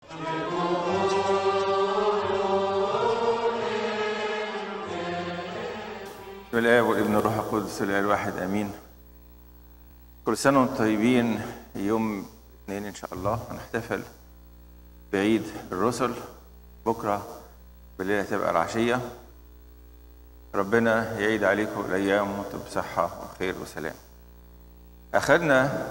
بسم الله والابن الروح القدس الاله الواحد امين كل سنه وانتم طيبين يوم الاثنين ان شاء الله هنحتفل بعيد الرسل بكره بالليل هتبقى العشيه ربنا يعيد عليكم الايام وانتم بصحه وخير وسلام اخذنا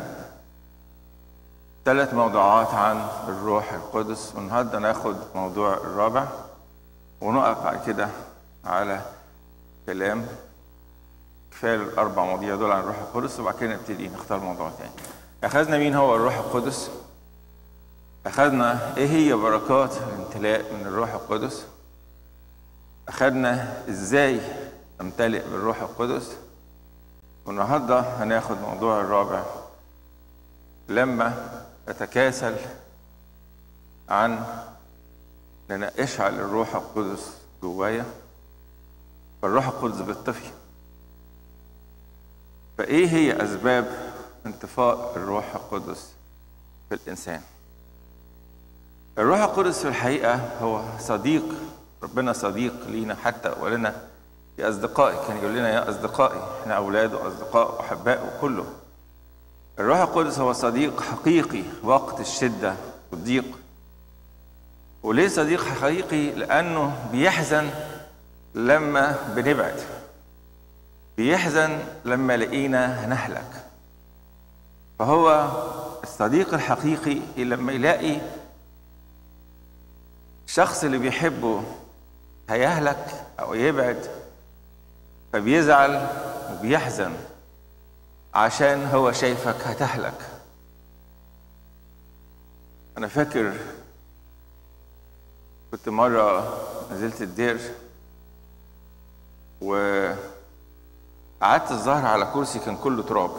ثلاث موضوعات عن الروح القدس والنهارده ناخد موضوع الرابع ونقف بعد كده على كلام كفايه الاربع مواضيع دول عن الروح القدس وبعد كده نبتدي نختار موضوع تاني. اخذنا مين هو الروح القدس؟ اخذنا ايه هي بركات الامتلاء من الروح القدس؟ اخذنا ازاي امتلئ بالروح القدس؟ والنهارده هناخد موضوع الرابع لما اتكاسل عن ان انا اشعل الروح القدس جوايا فالروح القدس بيطفي فايه هي اسباب انطفاء الروح القدس في الانسان الروح القدس في الحقيقه هو صديق ربنا صديق لينا حتى ولنا يا اصدقائي كان يقول لنا يا اصدقائي احنا اولاد واصدقاء واحباء وكله الروح القدس هو صديق حقيقي وقت الشده والضيق وليه صديق حقيقي لانه بيحزن لما بنبعد بيحزن لما لقينا هنهلك فهو الصديق الحقيقي لما يلاقي الشخص اللي بيحبه هيهلك او يبعد فبيزعل وبيحزن عشان هو شايفك هتهلك انا فاكر كنت مره نزلت الدير وقعدت الظهر على كرسي كان كله تراب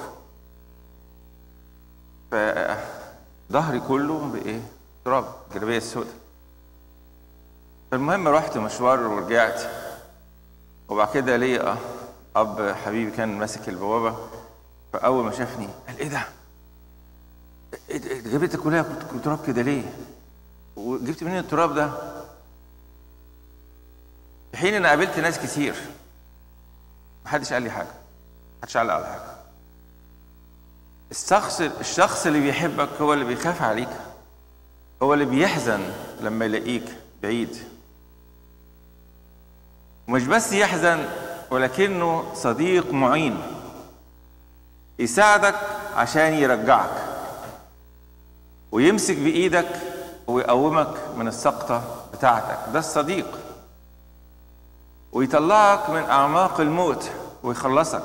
فظهري كله بايه تراب الجلابيه السوداء فالمهم رحت مشوار ورجعت وبعد كده ليا اب حبيبي كان ماسك البوابه فاول ما شافني قال ايه ده جابتك كلها كنت تراب كده ليه وجبت منين التراب ده في حين انا قابلت ناس كتير محدش قال لي حاجه محدش علق على حاجه الشخص الشخص اللي بيحبك هو اللي بيخاف عليك هو اللي بيحزن لما يلاقيك بعيد ومش بس يحزن ولكنه صديق معين يساعدك عشان يرجعك ويمسك بايدك ويقومك من السقطه بتاعتك ده الصديق ويطلعك من اعماق الموت ويخلصك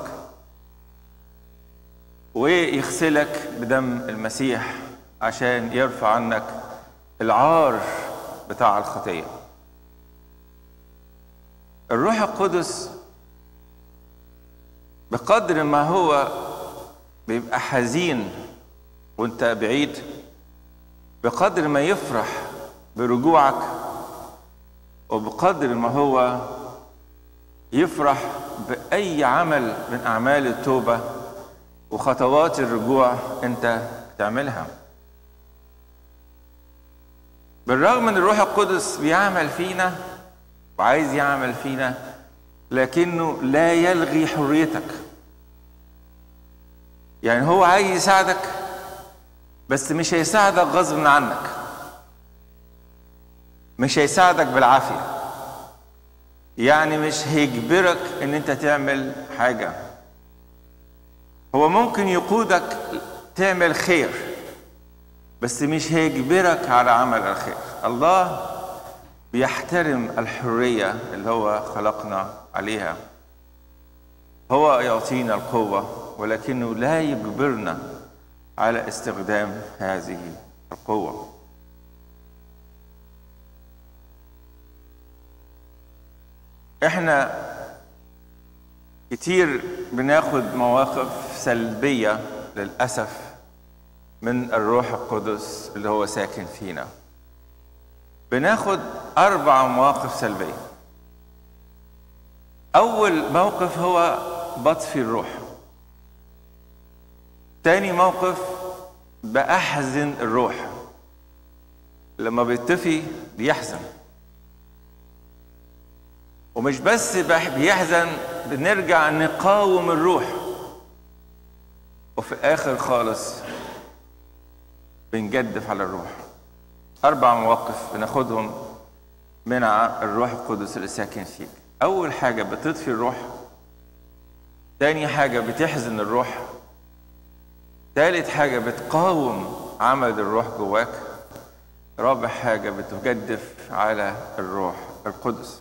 ويغسلك بدم المسيح عشان يرفع عنك العار بتاع الخطيه الروح القدس بقدر ما هو بيبقى حزين وانت بعيد بقدر ما يفرح برجوعك وبقدر ما هو يفرح بأي عمل من أعمال التوبة وخطوات الرجوع أنت تعملها بالرغم أن الروح القدس بيعمل فينا وعايز يعمل فينا لكنه لا يلغي حريتك يعني هو عايز يساعدك بس مش هيساعدك غصب عنك مش هيساعدك بالعافيه يعني مش هيجبرك ان انت تعمل حاجة هو ممكن يقودك تعمل خير بس مش هيجبرك على عمل الخير الله بيحترم الحرية اللي هو خلقنا عليها هو يعطينا القوة ولكنه لا يجبرنا على استخدام هذه القوه احنا كتير بناخد مواقف سلبية للأسف من الروح القدس اللي هو ساكن فينا بناخد أربع مواقف سلبية أول موقف هو بطفي الروح تاني موقف بأحزن الروح لما بيطفي بيحزن ومش بس بيحزن بنرجع نقاوم الروح وفي الاخر خالص بنجدف على الروح اربع مواقف بناخدهم من الروح القدس اللي ساكن فيك اول حاجه بتطفي الروح تاني حاجه بتحزن الروح تالت حاجه بتقاوم عمل الروح جواك رابع حاجه بتجدف على الروح القدس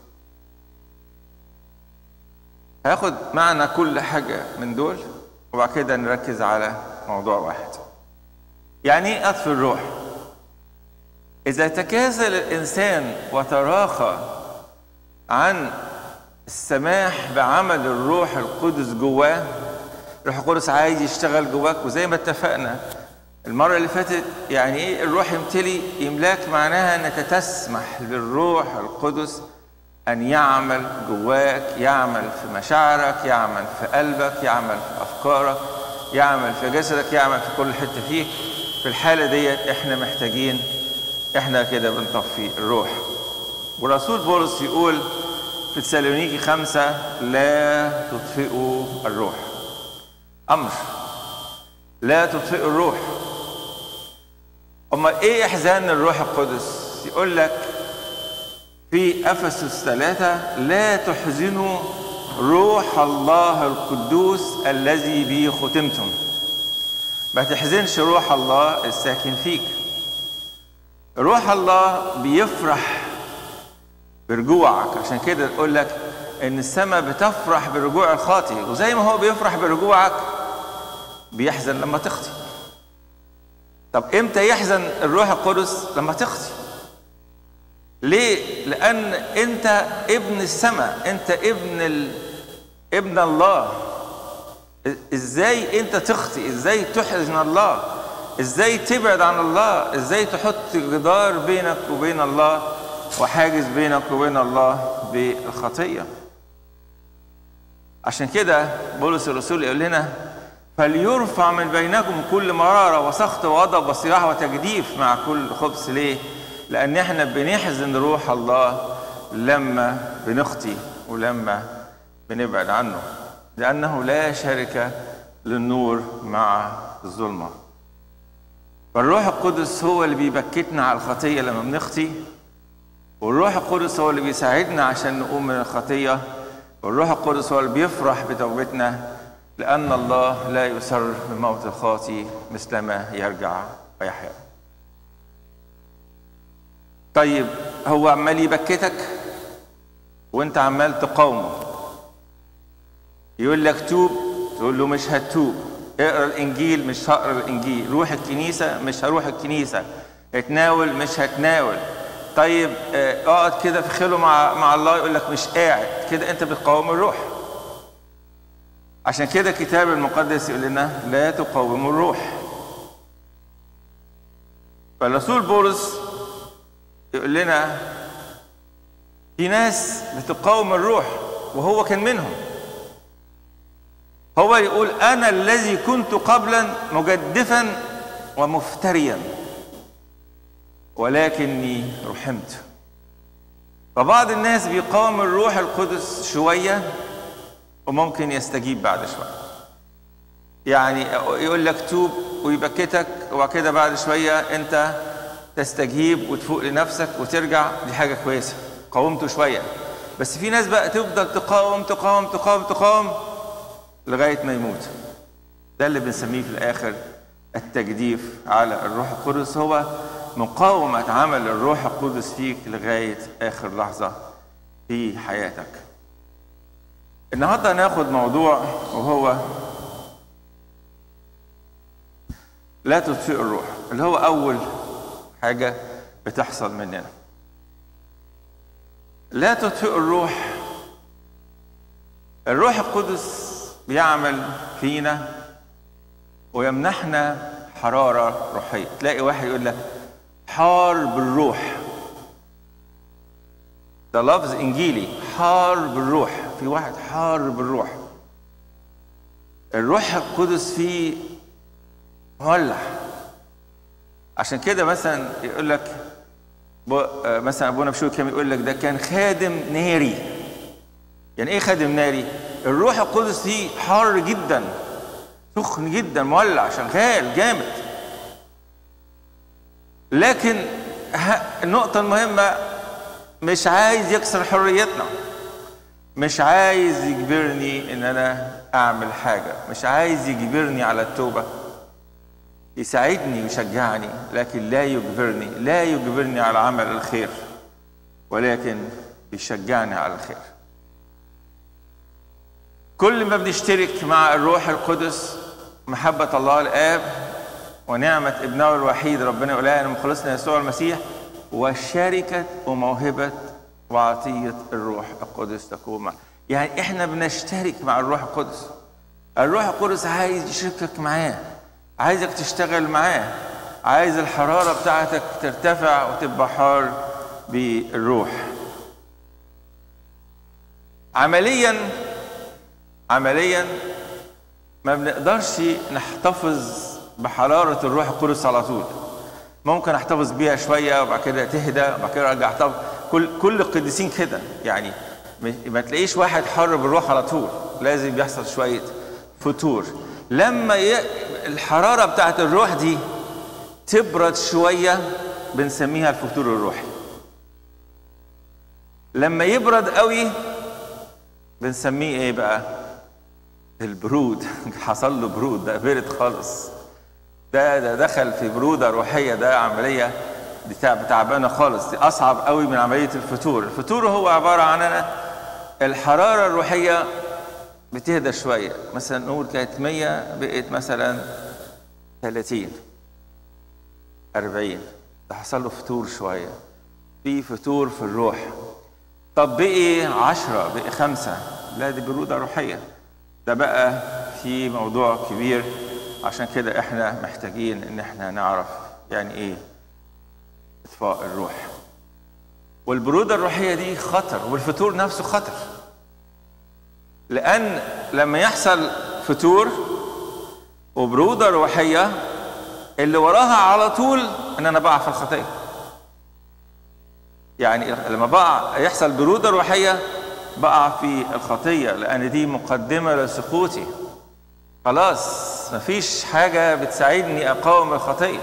هاخد معنى كل حاجة من دول وبعد كده نركز على موضوع واحد يعني ايه أطفي الروح إذا تكاسل الإنسان وتراخى عن السماح بعمل الروح القدس جواه الروح القدس عايز يشتغل جواك وزي ما اتفقنا المرة اللي فاتت يعني ايه الروح يمتلي يملاك معناها انك تسمح للروح القدس أن يعمل جواك يعمل في مشاعرك يعمل في قلبك يعمل في أفكارك يعمل في جسدك يعمل في كل حتة فيك في الحالة ديت احنا محتاجين احنا كده بنطفي الروح ورسول بولس يقول في تسالونيكي خمسة لا تطفئوا الروح أمر لا تطفئوا الروح أما إيه إحزان الروح القدس يقول لك في افسس ثلاثة لا تحزنوا روح الله القدوس الذي به ختمتم ما تحزنش روح الله الساكن فيك روح الله بيفرح برجوعك عشان كده تقول لك ان السماء بتفرح برجوع الخاطئ وزي ما هو بيفرح برجوعك بيحزن لما تخطي طب امتى يحزن الروح القدس لما تخطي ليه؟ لأن أنت ابن السماء، أنت ابن ال... ابن الله. إزاي أنت تخطي؟ إزاي تحزن الله؟ إزاي تبعد عن الله؟ إزاي تحط جدار بينك وبين الله وحاجز بينك وبين الله بالخطية؟ عشان كده بولس الرسول يقول لنا فليرفع من بينكم كل مرارة وسخط وغضب وصراح وتجديف مع كل خبث ليه؟ لأن احنا بنحزن روح الله لما بنخطي ولما بنبعد عنه لأنه لا شركة للنور مع الظلمة فالروح القدس هو اللي بيبكتنا على الخطية لما بنخطي والروح القدس هو اللي بيساعدنا عشان نقوم من الخطية والروح القدس هو اللي بيفرح بتوبتنا لأن الله لا يسر بموت الخاطي مثلما يرجع ويحيا طيب هو عمال يبكتك وانت عمال تقاومه يقول لك توب تقول له مش هتوب اقرا الانجيل مش هقرا الانجيل روح الكنيسه مش هروح الكنيسه اتناول مش هتناول طيب اقعد كده في خلو مع مع الله يقول لك مش قاعد كده انت بتقاوم الروح عشان كده الكتاب المقدس يقول لنا لا تقاوموا الروح فالرسول بولس يقول لنا في ناس بتقاوم الروح وهو كان منهم هو يقول انا الذي كنت قبلا مجدفا ومفتريا ولكني رحمت فبعض الناس بيقاوم الروح القدس شويه وممكن يستجيب بعد شويه يعني يقول لك توب ويبكتك وبعد كده بعد شويه انت تستجيب وتفوق لنفسك وترجع دي حاجة كويسة قاومته شوية بس في ناس بقى تفضل تقاوم تقاوم تقاوم تقاوم لغاية ما يموت ده اللي بنسميه في الآخر التجديف على الروح القدس هو مقاومة عمل الروح القدس فيك لغاية آخر لحظة في حياتك النهارده هناخد موضوع وهو لا تطفئ الروح اللي هو أول حاجة بتحصل مننا لا تطفئ الروح الروح القدس بيعمل فينا ويمنحنا حرارة روحية تلاقي واحد يقول لك حار بالروح ده لفظ انجيلي حار بالروح في واحد حار بالروح الروح القدس فيه مولع عشان كده مثلا يقول لك مثلا ابونا بشوي كان يقول لك ده كان خادم ناري يعني ايه خادم ناري الروح القدس فيه حار جدا سخن جدا مولع شغال جامد لكن النقطة المهمة مش عايز يكسر حريتنا مش عايز يجبرني ان انا اعمل حاجة مش عايز يجبرني على التوبة يساعدني ويشجعني لكن لا يجبرني لا يجبرني على عمل الخير ولكن يشجعني على الخير كل ما بنشترك مع الروح القدس محبة الله الآب ونعمة ابنه الوحيد ربنا يقولها مخلصنا يسوع المسيح وشركة وموهبة وعطية الروح القدس تكون معنا يعني احنا بنشترك مع الروح القدس الروح القدس عايز يشاركك معاه عايزك تشتغل معاه عايز الحرارة بتاعتك ترتفع وتبقى حار بالروح عمليا عمليا ما بنقدرش نحتفظ بحرارة الروح القدس على طول ممكن احتفظ بيها شوية وبعد كده تهدى وبعد كده ارجع احتفظ كل كل القديسين كده يعني ما تلاقيش واحد حر بالروح على طول لازم يحصل شوية فتور لما ي... الحرارة بتاعت الروح دي تبرد شوية بنسميها الفتور الروحي لما يبرد قوي بنسميه ايه بقى البرود حصل له برود ده برد خالص ده ده دخل في برودة روحية ده عملية بتاع تعبانة خالص دي أصعب قوي من عملية الفتور الفتور هو عبارة عن أنا الحرارة الروحية بتهدى شوية مثلا نقول كانت 100 بقت مثلا 30 40 ده حصل له فتور شوية في فتور في الروح طب بقي 10 بقي خمسة لا دي برودة روحية ده بقى في موضوع كبير عشان كده احنا محتاجين ان احنا نعرف يعني ايه اطفاء الروح والبرودة الروحية دي خطر والفتور نفسه خطر لأن لما يحصل فتور وبرودة روحية اللي وراها على طول ان انا بقع في الخطية يعني لما بقع يحصل برودة روحية بقع في الخطية لأن دي مقدمة لسقوطي خلاص مفيش حاجة بتساعدني أقاوم الخطية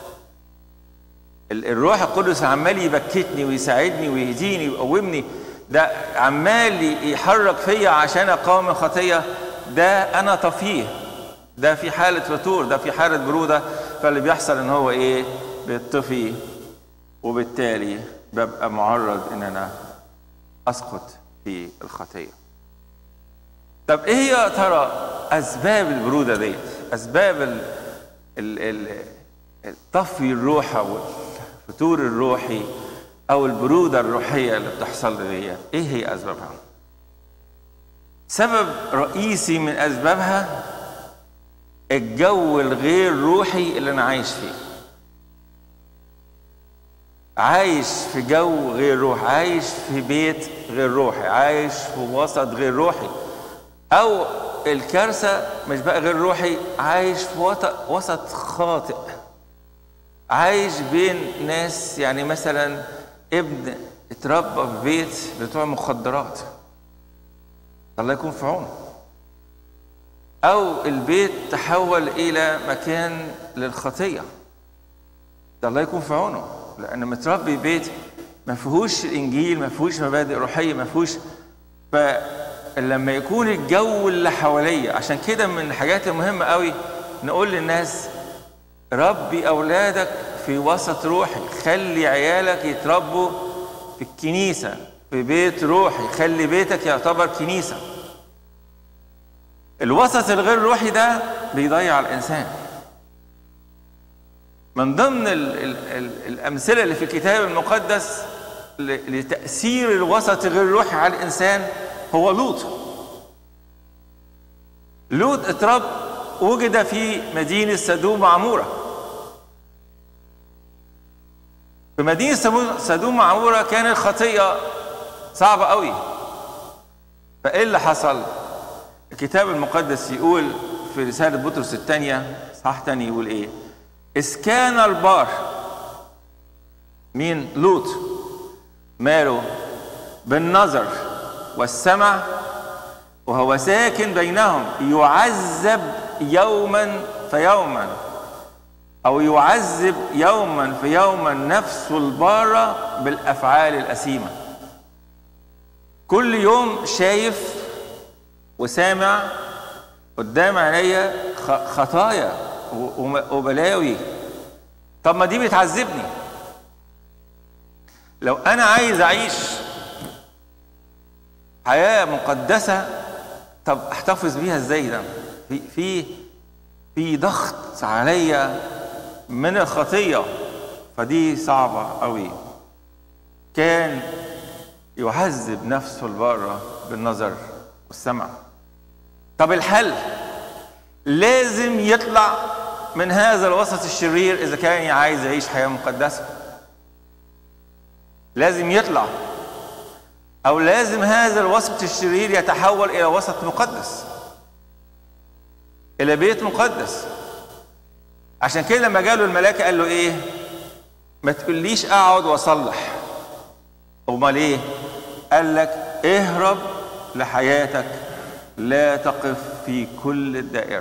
الروح القدس عمال يبكتني ويساعدني ويهديني ويقومني ده عمال يحرك فيا عشان أقاوم الخطية ده أنا طفيه ده في حالة فتور ده في حالة برودة فاللي بيحصل إن هو إيه بيطفي وبالتالي ببقى معرض إن أنا أسقط في الخطية طب إيه يا ترى أسباب البرودة ديت أسباب ال ال ال طفي الروح أو الفتور الروحي أو البرودة الروحية اللي بتحصل لي ديت إيه هي أسبابها؟ سبب رئيسي من أسبابها الجو الغير روحي اللي أنا عايش فيه عايش في جو غير روحي عايش في بيت غير روحي عايش في وسط غير روحي او الكارثه مش بقى غير روحي عايش في وسط خاطئ عايش بين ناس يعني مثلا ابن اتربى في بيت بتوع مخدرات الله يكون في عونه او البيت تحول الى مكان للخطيه ده الله يكون في عونه لان متربي بيت ما فيهوش الانجيل ما فيهوش مبادئ روحيه ما فيهوش فلما يكون الجو اللي حواليا عشان كده من الحاجات المهمه قوي نقول للناس ربي اولادك في وسط روحي خلي عيالك يتربوا في الكنيسه في بيت روحي خلي بيتك يعتبر كنيسه الوسط الغير روحي ده بيضيع الانسان من ضمن ال ال ال الأمثلة اللي في الكتاب المقدس لتأثير الوسط غير روحي على الإنسان هو لوط لوط اترب وجد في مدينة سدوم عمورة في مدينة سدوم عمورة كانت الخطية صعبة قوي فإيه اللي حصل؟ الكتاب المقدس يقول في رسالة بطرس الثانية صح تاني يقول إيه؟ إذ كان البار مين لوط ماله بالنظر والسمع وهو ساكن بينهم يعذب يوما فيوما او يعذب يوما في يوما نفسه البارة بالافعال الاثيمه كل يوم شايف وسامع قدام عينيا خطايا وبلاوي طب ما دي بتعذبني لو انا عايز اعيش حياه مقدسه طب احتفظ بيها ازاي ده في في في ضغط عليا من الخطيه فدي صعبه قوي كان يعذب نفسه البارة بالنظر والسمع طب الحل لازم يطلع من هذا الوسط الشرير اذا كان عايز يعيش حياه مقدسه لازم يطلع او لازم هذا الوسط الشرير يتحول الى وسط مقدس الى بيت مقدس عشان كده لما جاله الملاك قال له ايه ما تقوليش اقعد واصلح امال ايه قال لك اهرب لحياتك لا تقف في كل الدائره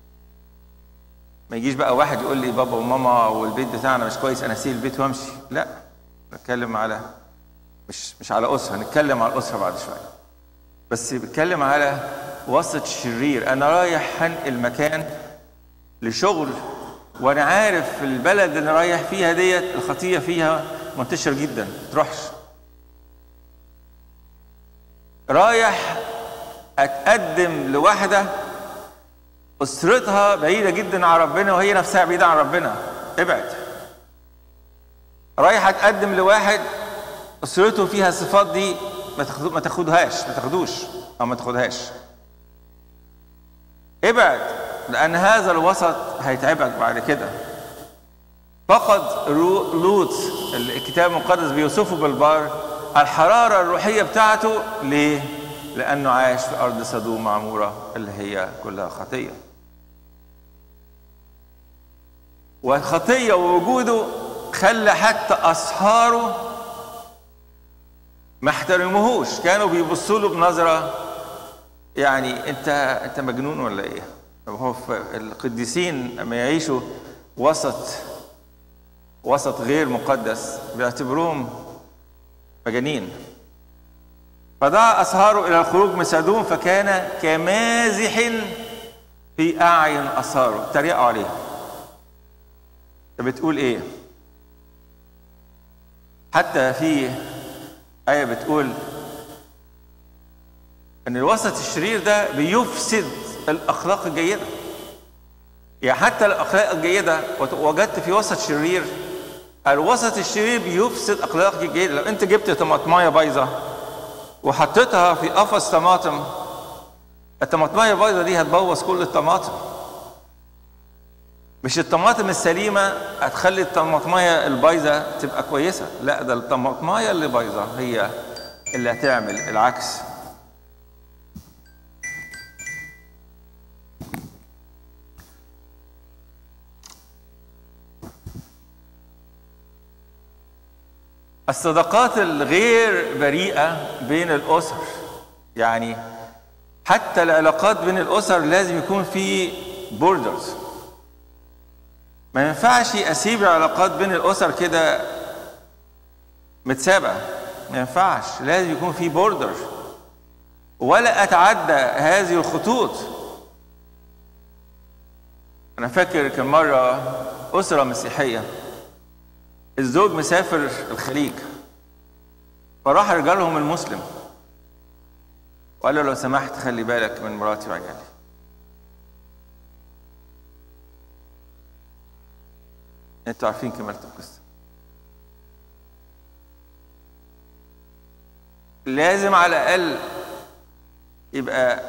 ما يجيش بقى واحد يقول لي بابا وماما والبيت بتاعنا مش كويس انا اسيب البيت وامشي لا نتكلم على مش مش على اسره هنتكلم على الاسره بعد شويه بس بتكلم على وسط شرير انا رايح هنقل مكان لشغل وانا عارف البلد اللي رايح فيها ديت الخطيه فيها منتشر جدا تروحش رايح اتقدم لواحده اسرتها بعيده جدا عن ربنا وهي نفسها بعيده عن ربنا ابعد رايح اتقدم لواحد اسرته فيها الصفات دي ما تاخدهاش ما تاخدوش او ما تاخدهاش ابعد لان هذا الوسط هيتعبك بعد كده فقد لوط الكتاب المقدس بيوصفه بالبار الحراره الروحيه بتاعته ليه؟ لانه عايش في ارض سدوم معموره اللي هي كلها خطيه. والخطيه ووجوده خلى حتى اصهاره ما احترموهوش كانوا بيبصوا له بنظره يعني انت انت مجنون ولا ايه؟ هو القديسين لما يعيشوا وسط وسط غير مقدس بيعتبروهم مجانين فدعا أصهاره إلى الخروج من سدوم فكان كمازح في أعين أصهاره تريقوا عليه بتقول إيه حتى في آية بتقول أن الوسط الشرير ده بيفسد الأخلاق الجيدة يعني حتى الأخلاق الجيدة وجدت في وسط شرير الوسط الشرير بيفسد أخلاق الجيدة لو أنت جبت طماطماية بايظة وحطيتها في قفص طماطم الطماطمايه البيضه دي هتبوظ كل الطماطم مش الطماطم السليمه هتخلي الطماطمايه البايظه تبقى كويسه لا ده الطماطمايه اللي بايظه هي اللي هتعمل العكس الصداقات الغير بريئة بين الأسر يعني حتى العلاقات بين الأسر لازم يكون في بوردرز ما ينفعش أسيب العلاقات بين الأسر كده متسابة ما ينفعش لازم يكون في بوردر ولا أتعدى هذه الخطوط أنا فاكر كم مرة أسرة مسيحية الزوج مسافر الخليج فراح رجالهم المسلم وقال له لو سمحت خلي بالك من مراتي وعيالي انتوا عارفين كمالة القصة لازم على الأقل يبقى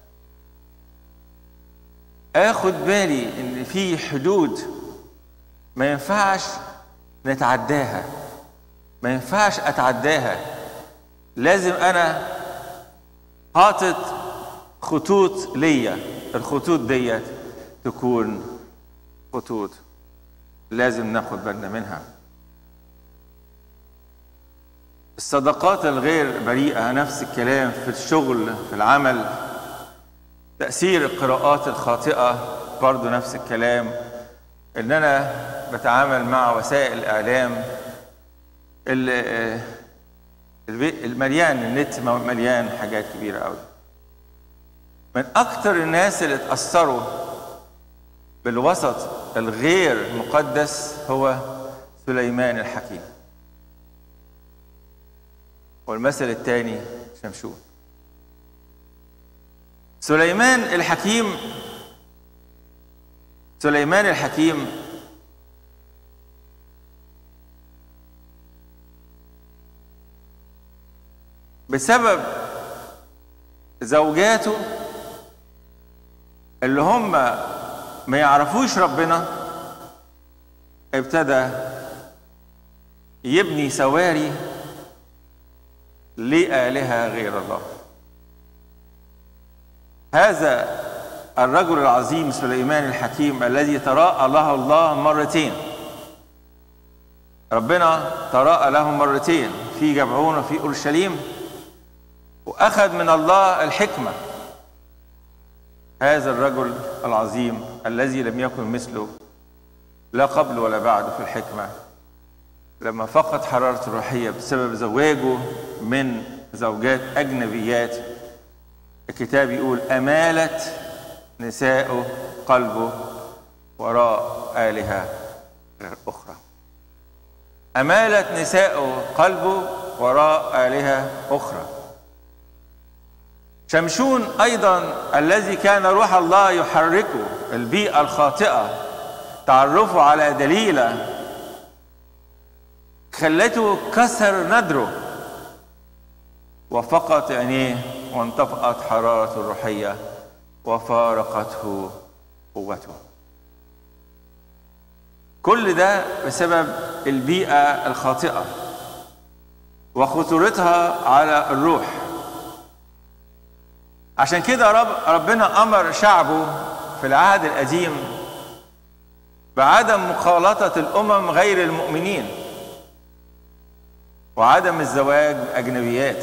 اخد بالي ان في حدود ما ينفعش نتعداها ما ينفعش اتعداها لازم انا حاطط خطوط ليا الخطوط ديت تكون خطوط لازم ناخد بالنا منها الصداقات الغير بريئة نفس الكلام في الشغل في العمل تأثير القراءات الخاطئة برضو نفس الكلام ان انا بتعامل مع وسائل الاعلام المليان النت مليان حاجات كبيره قوي من اكثر الناس اللي اتاثروا بالوسط الغير مقدس هو سليمان الحكيم والمثل الثاني شمشون سليمان الحكيم سليمان الحكيم بسبب زوجاته اللي هم ما يعرفوش ربنا ابتدى يبني سواري لآلهة غير الله هذا الرجل العظيم سليمان الحكيم الذي تراءى له الله مرتين ربنا تراءى له مرتين في جبعون وفي اورشليم واخذ من الله الحكمه هذا الرجل العظيم الذي لم يكن مثله لا قبل ولا بعد في الحكمه لما فقد حرارته الروحيه بسبب زواجه من زوجات اجنبيات الكتاب يقول امالت نساء قلبه وراء آلهة أخرى أمالت نساء قلبه وراء آلهة أخرى شمشون أيضا الذي كان روح الله يحركه البيئة الخاطئة تعرفه على دليلة خلته كسر ندره وفقط عينيه وانطفأت حرارته الروحية وفارقته قوته كل ده بسبب البيئة الخاطئة وخطورتها على الروح عشان كده رب ربنا أمر شعبه في العهد القديم بعدم مخالطة الأمم غير المؤمنين وعدم الزواج بأجنبيات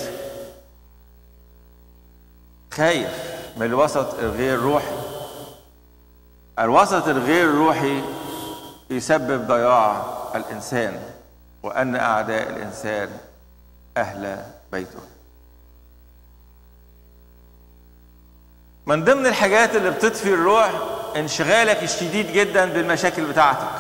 خايف من الوسط الغير روحي الوسط الغير روحي يسبب ضياع الانسان وان اعداء الانسان اهل بيته من ضمن الحاجات اللي بتطفي الروح انشغالك الشديد جدا بالمشاكل بتاعتك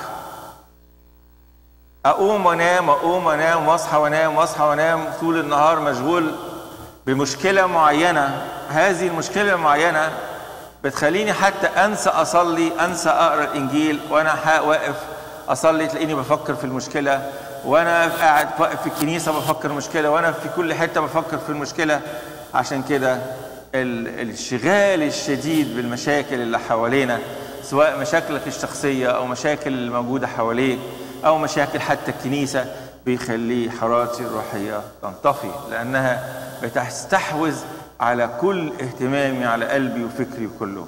اقوم وانام اقوم وانام واصحى وانام واصحى وانام طول النهار مشغول بمشكله معينه هذه المشكلة المعينة بتخليني حتى أنسى أصلي أنسى أقرأ الإنجيل وأنا واقف أصلي تلاقيني بفكر في المشكلة وأنا قاعد واقف في الكنيسة بفكر المشكلة وأنا في كل حتة بفكر في المشكلة عشان كده الانشغال الشديد بالمشاكل اللي حوالينا سواء مشاكلك الشخصية أو مشاكل اللي موجودة حواليك أو مشاكل حتى الكنيسة بيخلي حرارتي الروحية تنطفي لأنها بتستحوذ على كل اهتمامي على قلبي وفكري كله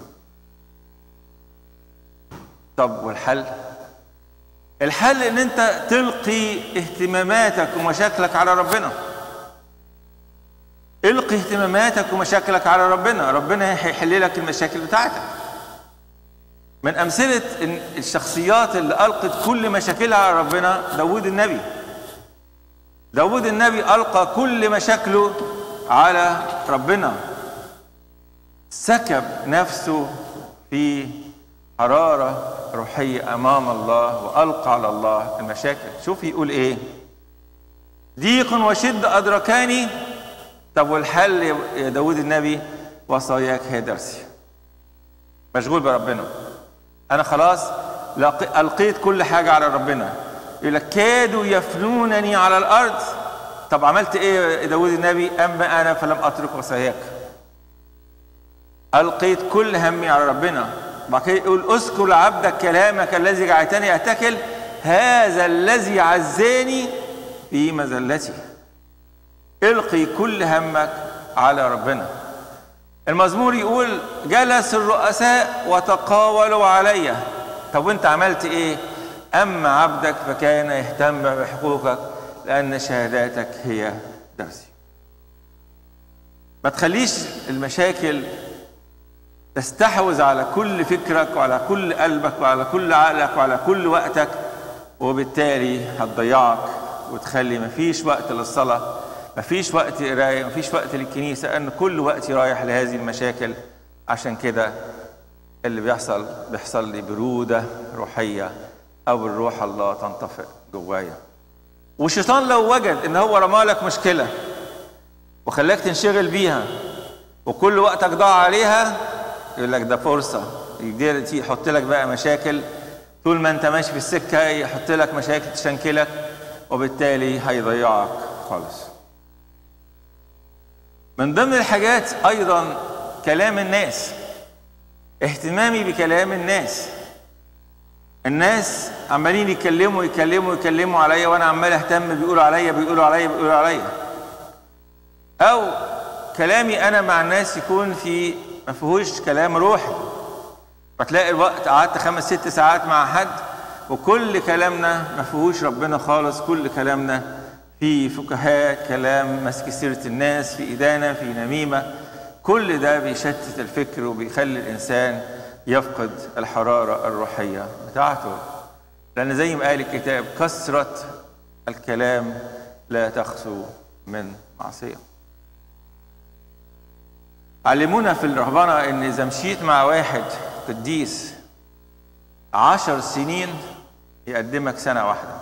طب والحل الحل ان انت تلقي اهتماماتك ومشاكلك على ربنا القي اهتماماتك ومشاكلك على ربنا ربنا هيحل لك المشاكل بتاعتك من امثله الشخصيات اللي القت كل مشاكلها على ربنا داود النبي داود النبي القى كل مشاكله على ربنا سكب نفسه في حرارة روحية أمام الله وألقى على الله المشاكل شوف يقول إيه ضيق وشد أدركاني طب والحل يا داود النبي وصاياك هي درسي مشغول بربنا أنا خلاص ألقيت كل حاجة على ربنا يقول لك كادوا يفنونني على الأرض طب عملت ايه داود النبي اما انا فلم اترك وصاياك القيت كل همي على ربنا بعد كده يقول اذكر عبدك كلامك الذي جعلتني اتكل هذا الذي عزاني في مذلتي القي كل همك على ربنا المزمور يقول جلس الرؤساء وتقاولوا علي طب وانت عملت ايه اما عبدك فكان يهتم بحقوقك لأن شهاداتك هي درسي ما تخليش المشاكل تستحوذ على كل فكرك وعلى كل قلبك وعلى كل عقلك وعلى كل وقتك وبالتالي هتضيعك وتخلي مفيش وقت للصلاة مفيش وقت قراية مفيش وقت للكنيسة لأن كل وقتي رايح لهذه المشاكل عشان كده اللي بيحصل بيحصل لي برودة روحية أو الروح الله تنطفئ جوايا والشيطان لو وجد إن هو رمالك مشكلة وخلاك تنشغل بيها وكل وقتك ضاع عليها يقول لك ده فرصة يقدر يحط لك بقى مشاكل طول ما انت ماشي في السكة يحط لك مشاكل تشنكلك وبالتالي هيضيعك خالص من ضمن الحاجات أيضا كلام الناس اهتمامي بكلام الناس الناس عمالين يكلموا يكلموا يكلموا عليا وانا عمال اهتم بيقولوا عليا بيقولوا عليا بيقولوا عليا او كلامي انا مع الناس يكون في ما فيهوش كلام روحي فتلاقي الوقت قعدت خمس ست ساعات مع حد وكل كلامنا ما فيهوش ربنا خالص كل كلامنا في فكاهات كلام مسك سيرة الناس في إدانة في نميمة كل ده بيشتت الفكر وبيخلي الإنسان يفقد الحرارة الروحية بتاعته لأن زي ما قال الكتاب كثرة الكلام لا تخسو من معصية علمونا في الرهبنة إن إذا مشيت مع واحد قديس عشر سنين يقدمك سنة واحدة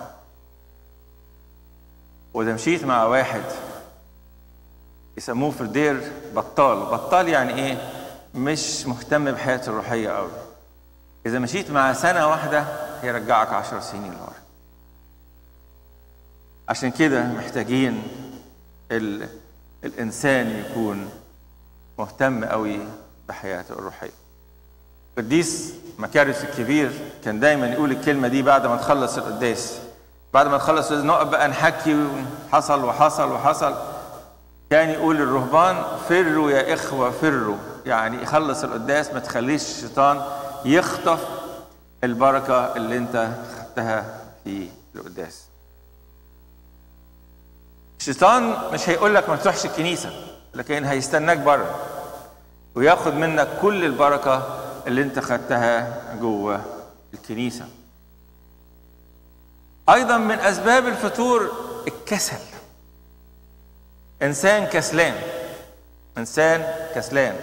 وإذا مشيت مع واحد يسموه في الدير بطال بطال يعني إيه مش مهتم بحياته الروحية قوي إذا مشيت مع سنة واحدة هيرجعك عشر سنين لورا عشان كده محتاجين ال... الإنسان يكون مهتم قوي بحياته الروحية القديس مكارس الكبير كان دايما يقول الكلمة دي بعد ما تخلص القداس بعد ما تخلص نقف بقى نحكي حصل وحصل وحصل كان يقول للرهبان فروا يا إخوة فروا يعني يخلص القداس ما تخليش الشيطان يخطف البركة اللي انت خدتها في القداس الشيطان مش هيقول لك ما تروحش الكنيسة لكن هيستناك بره وياخد منك كل البركة اللي انت خدتها جوه الكنيسة أيضا من أسباب الفتور الكسل إنسان كسلان إنسان كسلان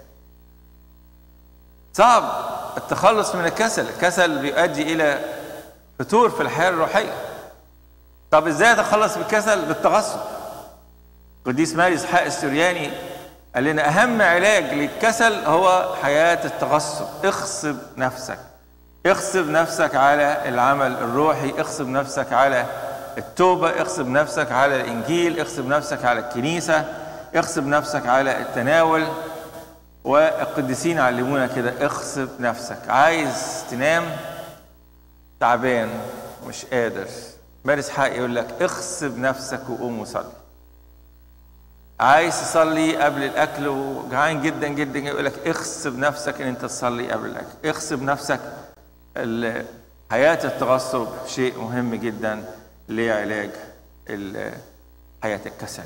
صعب التخلص من الكسل الكسل بيؤدي إلى فتور في الحياة الروحية طب إزاي أتخلص بالكسل بالتغصب قديس ماري إسحاق السورياني قال لنا أهم علاج للكسل هو حياة التغصب اغصب نفسك اغصب نفسك على العمل الروحي اغصب نفسك على التوبة اغصب نفسك على الإنجيل اغصب نفسك على الكنيسة اغصب نفسك على التناول والقديسين علمونا كده اغصب نفسك عايز تنام تعبان مش قادر مارس حق يقول لك اغصب نفسك وقوم وصلي عايز تصلي قبل الاكل وجعان جدا جدا يقول لك اغصب نفسك ان انت تصلي قبل الاكل اغصب نفسك حياه التغصب شيء مهم جدا لعلاج حياه الكسل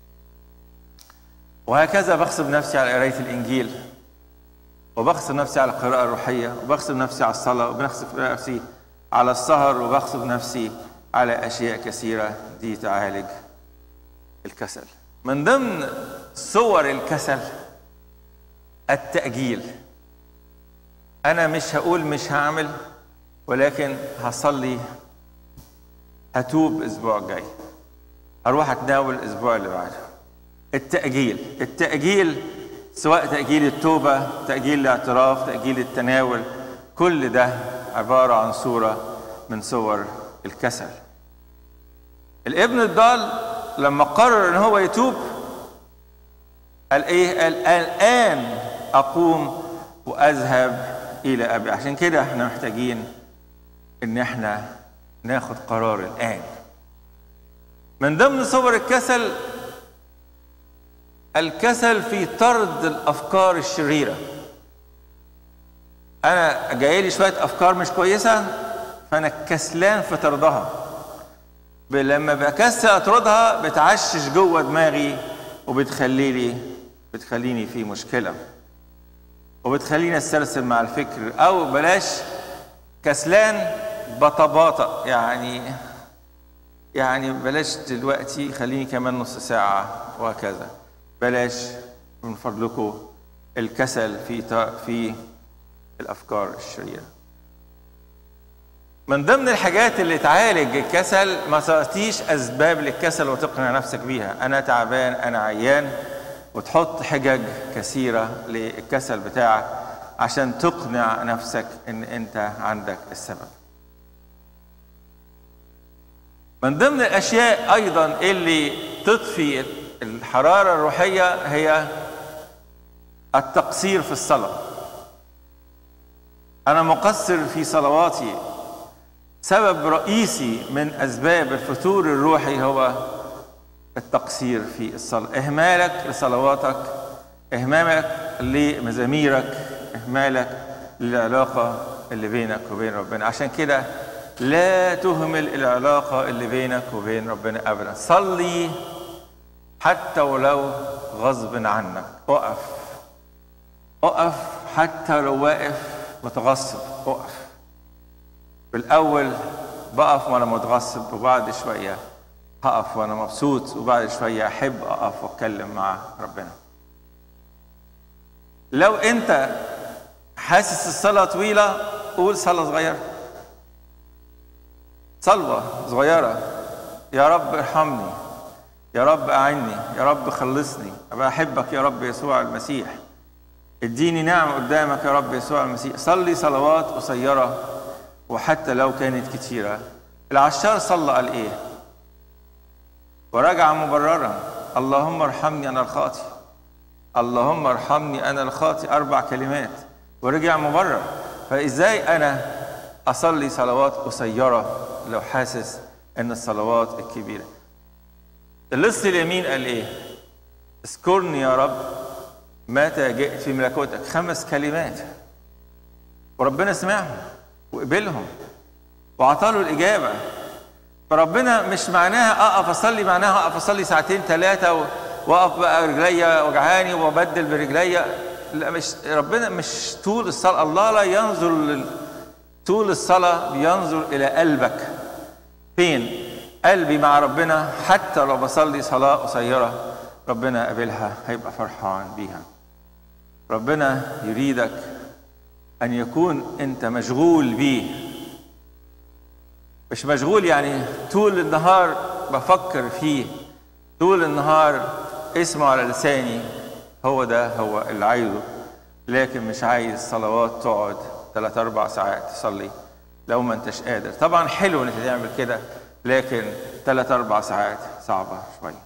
وهكذا بغصب نفسي على قرايه الانجيل وبغصب نفسي على القراءه الروحيه وبغصب نفسي على الصلاه وبغصب نفسي على السهر وبغصب نفسي على اشياء كثيره دي تعالج الكسل من ضمن صور الكسل التأجيل أنا مش هقول مش هعمل ولكن هصلي هتوب الأسبوع الجاي هروح أتناول الأسبوع اللي بعده التأجيل التأجيل سواء تأجيل التوبة تأجيل الاعتراف تأجيل التناول كل ده عبارة عن صورة من صور الكسل الابن الضال لما قرر ان هو يتوب قال ايه قال الان اقوم واذهب الى ابي عشان كده احنا محتاجين ان احنا ناخد قرار الان من ضمن صور الكسل الكسل في طرد الافكار الشريره انا جاي لي شويه افكار مش كويسه فانا كسلان في طردها ب- لما بكسل اطردها بتعشش جوه دماغي وبتخلي لي بتخليني في مشكله وبتخليني استرسل مع الفكر او بلاش كسلان بطباطا يعني يعني بلاش دلوقتي خليني كمان نص ساعة وهكذا بلاش من فضلكم الكسل في تا- في الأفكار الشريرة من ضمن الحاجات اللي تعالج الكسل ما تعطيش أسباب للكسل وتقنع نفسك بيها أنا تعبان أنا عيان وتحط حجج كثيرة للكسل بتاعك عشان تقنع نفسك إن أنت عندك السبب من ضمن الاشياء ايضا اللي تطفي الحراره الروحيه هي التقصير في الصلاه انا مقصر في صلواتي سبب رئيسي من اسباب الفتور الروحي هو التقصير في الصلاه اهمالك لصلواتك اهمالك لمزاميرك اهمالك للعلاقه اللي بينك وبين ربنا عشان كده لا تهمل العلاقه اللي بينك وبين ربنا ابدا صلي حتى ولو غصب عنك اقف اقف حتى لو واقف متغصب اقف بالاول بقف وانا متغصب وبعد شويه هقف وانا مبسوط وبعد شويه احب اقف واتكلم مع ربنا لو انت حاسس الصلاه طويله قول صلاه صغيره صلوه صغيره يا رب ارحمني يا رب اعني يا رب خلصني ابقى احبك يا رب يسوع المسيح اديني نعم قدامك يا رب يسوع المسيح صلي صلوات قصيره وحتى لو كانت كتيره العشار صلى قال ايه ورجع مبررا اللهم ارحمني انا الخاطئ اللهم ارحمني انا الخاطئ اربع كلمات ورجع مبرر فازاي انا اصلي صلوات قصيره لو حاسس ان الصلوات الكبيره اللص اليمين قال ايه اذكرني يا رب متى جئت في ملكوتك خمس كلمات وربنا سمعهم وقبلهم وعطاله الاجابه فربنا مش معناها اقف اصلي معناها اقف اصلي ساعتين ثلاثه واقف بقى رجليا وجعاني وابدل برجليا لا مش ربنا مش طول الصلاه الله لا ينظر لل... طول الصلاه بينظر الى قلبك فين قلبي مع ربنا حتى لو بصلي صلاه قصيره ربنا قابلها هيبقى فرحان بيها ربنا يريدك ان يكون انت مشغول بيه مش مشغول يعني طول النهار بفكر فيه طول النهار اسمه على لساني هو ده هو اللي عايزه لكن مش عايز صلوات تقعد ثلاث اربع ساعات تصلي لو ما انتش قادر طبعا حلو انك تعمل كده لكن ثلاث اربع ساعات صعبه شويه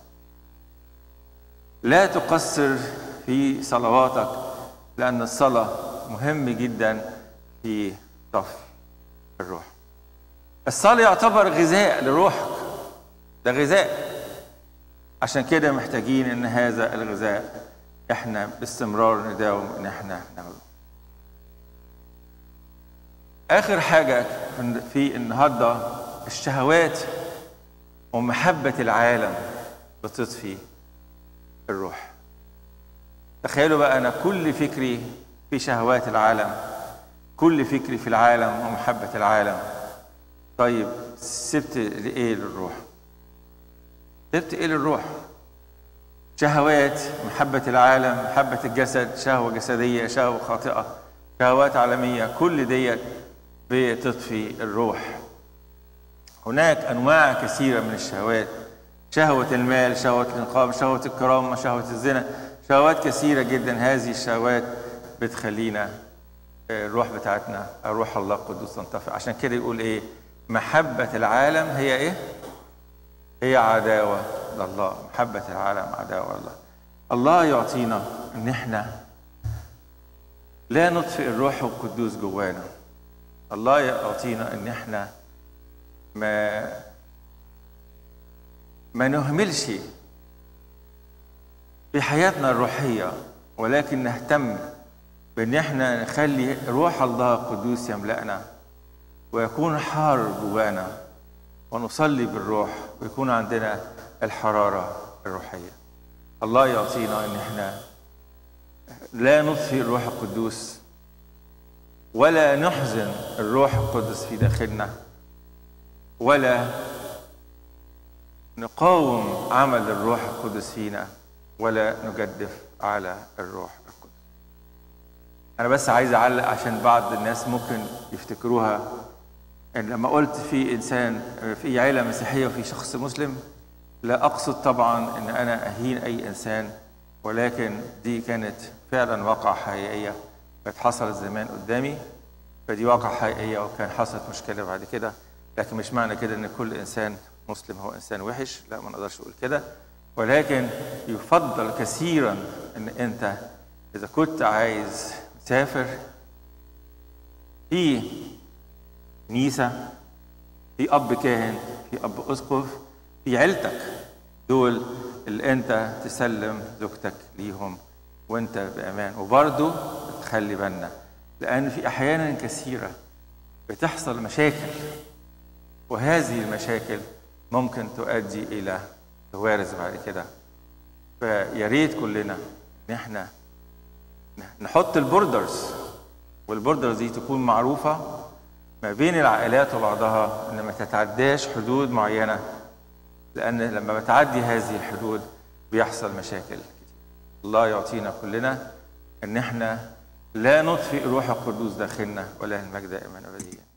لا تقصر في صلواتك لان الصلاه مهم جدا في طفي الروح الصلاة يعتبر غذاء لروحك ده غذاء عشان كده محتاجين ان هذا الغذاء احنا باستمرار نداوم ان احنا ناخده اخر حاجة في النهاردة الشهوات ومحبة العالم بتطفي الروح تخيلوا بقى انا كل فكري في شهوات العالم كل فكري في العالم ومحبة العالم طيب سبت ايه للروح سبت ايه للروح شهوات محبة العالم محبة الجسد شهوة جسدية شهوة خاطئة شهوات عالمية كل ديت بتطفي الروح هناك أنواع كثيرة من الشهوات شهوة المال شهوة الإنقاذ شهوة الكرامة شهوة الزنا شهوات كثيرة جدا هذه الشهوات بتخلينا الروح بتاعتنا روح الله القدوس تنطفئ عشان كده يقول ايه محبة العالم هي ايه؟ هي عداوة لله محبة العالم عداوة لله الله يعطينا ان احنا لا نطفئ الروح القدوس جوانا الله يعطينا ان احنا ما ما نهملش في حياتنا الروحية ولكن نهتم بان احنا نخلي روح الله القدوس يملأنا ويكون حار جوانا ونصلي بالروح ويكون عندنا الحرارة الروحية الله يعطينا ان احنا لا نطفئ الروح القدوس ولا نحزن الروح القدس في داخلنا ولا نقاوم عمل الروح القدس فينا ولا نجدف على الروح القدس انا بس عايز اعلق عشان بعض الناس ممكن يفتكروها ان لما قلت في انسان في عيله مسيحيه وفي شخص مسلم لا اقصد طبعا ان انا اهين اي انسان ولكن دي كانت فعلا واقعه حقيقيه كانت حصلت زمان قدامي فدي واقعه حقيقيه وكان حصلت مشكله بعد كده لكن مش معنى كده ان كل انسان مسلم هو انسان وحش لا ما نقدرش نقول كده ولكن يفضل كثيرا ان انت اذا كنت عايز تسافر في كنيسه في اب كاهن في اب اسقف في عيلتك دول اللي انت تسلم زوجتك ليهم وانت بامان وبرضه تخلي بالنا لان في احيانا كثيره بتحصل مشاكل وهذه المشاكل ممكن تؤدي الى كوارث بعد كده فيا ريت كلنا ان احنا نحط البوردرز والبوردرز دي تكون معروفه ما بين العائلات وبعضها ان ما تتعداش حدود معينه لان لما بتعدي هذه الحدود بيحصل مشاكل كتير الله يعطينا كلنا ان احنا لا نطفئ روح القدوس داخلنا ولا المجد دائما ابديا